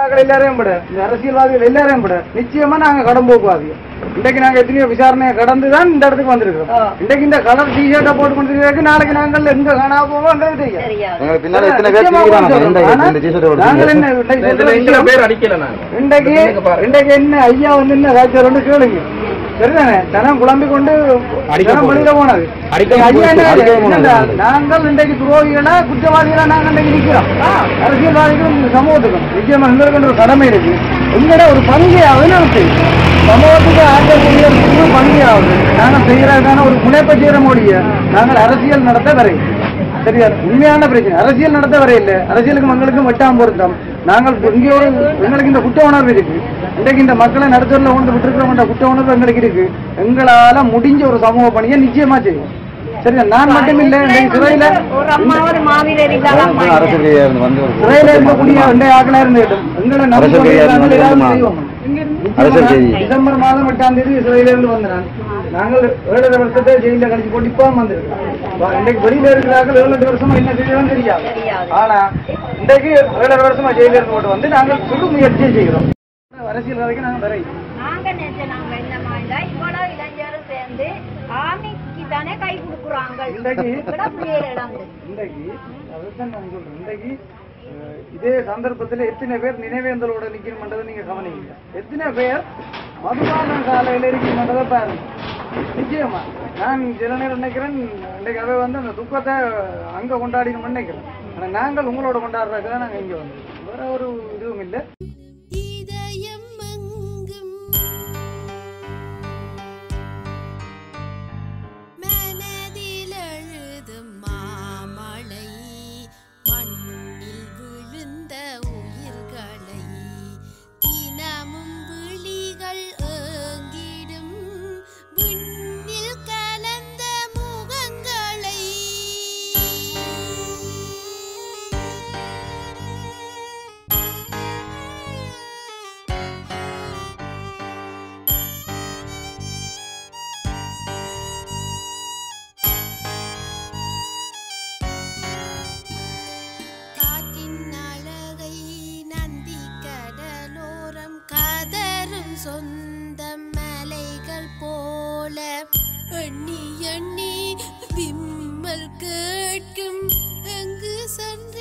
ஆட்கள் எல்லாரையும் விட இந்த அரசியல்வாதிகள் எல்லாரையும் விட நிச்சயமா நாங்க கடன் போக்குவாதிகள் இன்றைக்கு நாங்க எத்தனையோ விசாரணையை கடந்து தான் இந்த இடத்துக்கு வந்திருக்கோம் இன்றைக்கு இந்த கலர் டிஷர்ட்டை போட்டு கொண்டிருக்கிறதுக்கு நாளைக்கு நாங்கள் எங்க காணாம போவோம் தெரியாது எங்களுக்கு பின்னால எத்தனை பேர் நிச்சயமா திரிகிறாங்க இந்த ஆனா, இந்த டிஷர்ட் நாங்கள் ஓடுது என்ன இன்றைக்கு இதுல சொல்ற எங்களை விஷயம், பேர் அடிக்கல நாங்க இன்றைக்கு இன்றைக்கு என்ன ஐயா வந்து என்ன காய்ச்சல் வந்து கேளுங்க சரிதானே தனம் குழம்பி கொண்டு தனம் வெளியில போனது அடிக்க ஐயா என்ன அடிக்க என்னடா, போனது. நாங்கள் இன்றைக்கு துரோகிகளா குற்றவாளிகளா நாங்கள் இன்றைக்கு நிக்கிறோம் அரசியல்வாதிகளும் இந்த சமூகத்துக்கும் நிச்சயமா எங்களுக்கு ஒரு கடமை இருக்கு எங்கட ஒரு பங்கு ஆகுதுன்னு சமூகத்துக்கு ஆற்றக்கூடிய ஒரு புது பங்கு ஆகுது நாங்கள் செய்யறதுக்கான ஒரு முனைப்பை செய்யற மொழிய நாங்கள் அரசியல் நடத்த வரை சரியா உண்மையான பிரச்சனை அரசியல் நடத்த வரை இல்லை அரசியலுக்கு மக்களுக்கும் வெட்டாம் பொருத்தம் நாங்கள் இங்கே ஒரு எங்களுக்கு இந்த குற்ற உணர்வு இருக்கு இன்றைக்கு இந்த மக்களை நடுத்தரில் கொண்டு விட்டுருக்கிறோம் குற்ற உணர்வு எங்களுக்கு இருக்கு எங்களால முடிஞ்ச ஒரு சமூக பணியை நிச்சயமா செய்யும் சரியா நான் மட்டும் இல்லை இன்றைக்கு சிறையில ஒரு அம்மா ஒரு மாவீரர் இல்லாத அம்மா இல்லை. அரசு இருந்து வந்து ஒரு சிறையில இருக்கக்கூடிய ரெண்டே ஆக்களா இருந்துட்டும் எங்களை நம்பி அரசியல் கைதியா நாங்கள் இருந்தாலும் ஏதாவது வேண்டுமா? செய்வோம் அரசியல் கைதி. டிசம்பர் மாதம் எட்டாம் தேதி சிறையில இருந்து வந்தேன் நாங்கள் ஏழரை வருஷத்தை ஜெயில கழிச்சு போட்டு இப்போ வந்திருக்கோம் இன்றைக்கு வெளியில இருக்கிறார்கள் ஏழு எட்டு வருஷமா என்ன செய்யணும் தெரியாது ஆனா இன்றைக்கு ஏழரை வருஷமா ஜெயில இருந்து போட்டு வந்து நாங்கள் சுடு முயற்சியை செய்கிறோம் அரசியல் வரைக்கும் நாங்கள் வரை நாங்க நினைச்ச நாங்க என்னமா இருந்தா இவ்வளவு இளைஞரும் சேர்ந்து ஆமிக்கு தானே கை கொடுக்குறாங்க இன்றைக்கு கூட பிள்ளைகள் இழந்து இன்றைக்கு அதுதான் நான் சொல்றேன் இன்றைக்கு அஹ், இதே சந்தர்ப்பத்தில் எத்தனை பேர் நினைவேந்தலோட நிக்கணும்ன்றதை நீங்க கவனிங்க எத்தனை பேர் மதுபான காலையில இருக்கணும்ன்றதை பாருங்க நிச்சயமா நான் சில நேரம் நினைக்கிறேன் இன்றைக்கு அவை வந்து அந்த துக்கத்தை அங்க கொண்டாடினோம்னு நினைக்கிறேன் ஆனா நாங்கள் உங்களோட கொண்டாடுறதுக்கு தான் நாங்க இங்க வந்தோம் வேற ஒரு இதுவும் இல்லை இதயம் எங்கும் மனதில் எழுதும் மாமழை மண்ணில் விழுந்த உயிர்களை தினமும் விழிகள் ஏங்கிடும் விண்ணில் கலந்த முகங்களை காற்றின் அழகை நந்தி கடலோரம் கதரும் சொந்த மலைகள் போல எண்ணி எண்ணி விம்மல் கேட்கும் எங்கு சென்ற